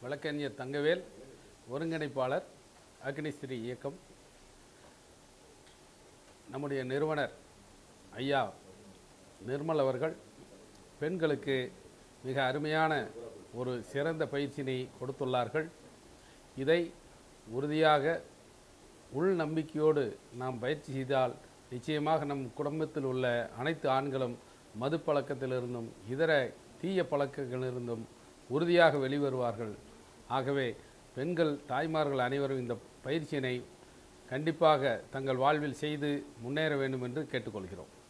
வழக்கறிஞர் தங்கவேல் ஒருங்கிணைப்பாளர் அக்னிஸ்திரி இயக்கம் நம்முடைய நிறுவனர் ஐயா நிர்மல் அவர்கள் பெண்களுக்கு மிக அருமையான ஒரு சிறந்த பயிற்சியினை கொடுத்துள்ளார்கள் இதை உறுதியாக உள் நம்பிக்கையோடு நாம் பயிற்சி செய்தால் நிச்சயமாக நம் குடும்பத்தில் உள்ள அனைத்து ஆண்களும் மது பழக்கத்திலிருந்தும் இதர தீய பழக்கங்களிலிருந்தும் உறுதியாக வெளிவருவார்கள் ஆகவே பெண்கள் தாய்மார்கள் அனைவரும் இந்த பயிற்சியினை கண்டிப்பாக தங்கள் வாழ்வில் செய்து முன்னேற வேண்டும் என்று கேட்டுக்கொள்கிறோம்